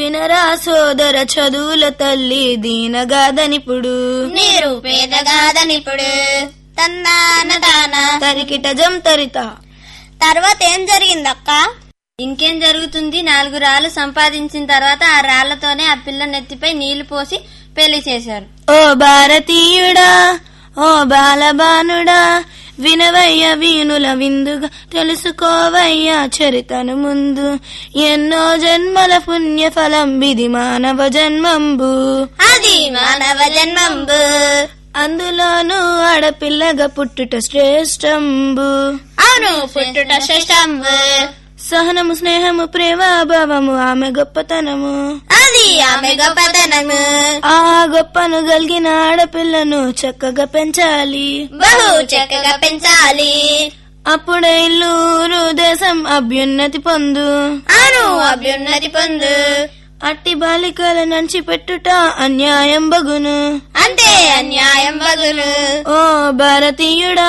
వినరా సోదర చదువుల తల్లి దీనగాదనిపుడు నిరుపేదగాదనిప్పుడు తందాన దాన తరికిట జం తరిత తర్వాత ఏం జరిగిందక్క ఇంకేం జరుగుతుంది నాలుగు రాళ్లు సంపాదించిన తర్వాత ఆ రాళ్లతోనే ఆ పిల్ల నెత్తిపై నీళ్లు పోసి పెళ్లి చేశారు ఓ భారతీయుడా ఓ బాలబానుడా వినవయ్య వీణుల విందుగా తెలుసుకోవయ్యా చరితను ముందు ఎన్నో జన్మల పుణ్య ఫలం విధి మానవ జన్మంబు అది మానవ జన్మంబు అందులోనూ ఆడపిల్లగా పుట్టుట శ్రేష్టంబు అవును పుట్టుట శ్రేష్టంబు సహనము స్నేహము ప్రేమ భావము ఆమె గొప్పతనము అది ఆమె గొప్పతనము ఆ గొప్పను కలిగిన ఆడపిల్లను చక్కగా పెంచాలి బహు చక్కగా పెంచాలి అప్పుడే ఇల్లు ఊరు దేశం అభ్యున్నతి పొందు అవును అభ్యున్నతి పొందు అట్టి బాలికల నంచి పెట్టుట అన్యాయం బగును అంతే అన్యాయం బగును ఓ భారతీయుడా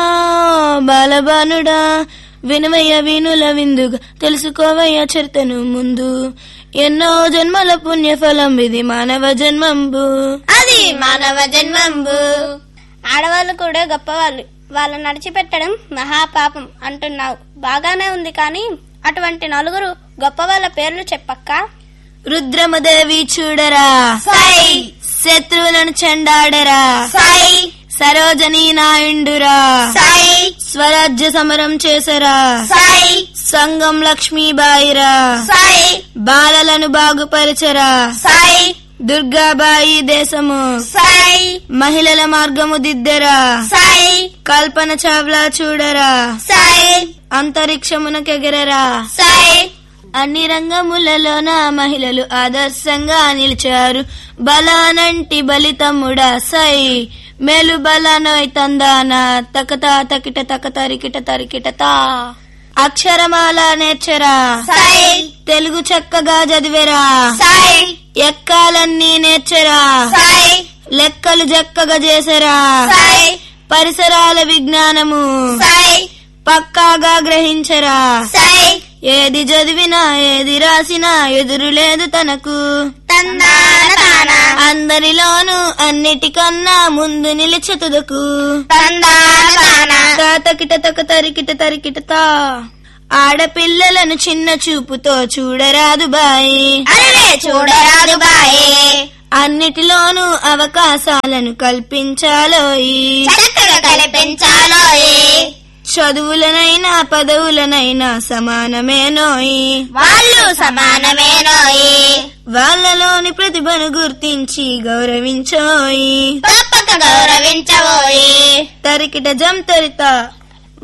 బాలబానుడా వినవయ్య వీణుల విందుగా తెలుసుకోవయ్య చరితను ముందు ఎన్నో జన్మల పుణ్యఫలం ఇది మానవ జన్మంబు అది మానవ జన్మంబు ఆడవాళ్ళు కూడా గొప్పవాళ్ళు వాళ్ళు నడిచిపెట్టడం మహాపాపం అంటున్నావు బాగానే ఉంది కానీ అటువంటి నలుగురు గొప్ప వాళ్ళ పేర్లు చెప్పక్క రుద్రమదేవి చూడరా సై శత్రువులను చెండాడరా సై సరోజని నాయుండురా సై స్వరాజ్య సమరం చేసరా సై సంగం లక్ష్మీబాయిరా సై బాలలను బాగుపరచరా సై దుర్గాబాయి దేశము సై మహిళల మార్గము దిద్దరా సై కల్పన చావ్లా చూడరా సై అంతరిక్షమునకెగరరా సై అన్ని రంగములలోన మహిళలు ఆదర్శంగా నిలిచారు బలానంటి బలితమ్ముడా సై మేలు బలానోయ్ తందాన తకతా తకిట తక తరికిట తరికిట తా అక్షరమాల నేర్చరా సై తెలుగు చక్కగా చదివెరా సై ఎక్కాలన్నీ నేర్చరా సై లెక్కలు చక్కగా చేసరా సై పరిసరాల విజ్ఞానము సై పక్కాగా గ్రహించరా సై ఏది చదివినా ఏది రాసినా ఎదురు లేదు తనకు తందాన తాన అందరిలోనూ అన్నిటికన్నా ముందు నిలిచి తుదకు తందాన తాన తాతకిట తక తరికిట తరికిట తా ఆడపిల్లలను చిన్న చూపుతో చూడరాదు బాయి అరే చూడరాదు బాయే అన్నిటిలోనూ అవకాశాలను కల్పించాలోయి చక్కగా కనిపించాలోయే చదువులనైనా పదవులనైనా సమానమేనోయి వాళ్ళు సమానమేనోయే వాళ్ళలోని ప్రతిభను గుర్తించి గౌరవించోయి తప్పక గౌరవించబోయే తరికిట జం తరిత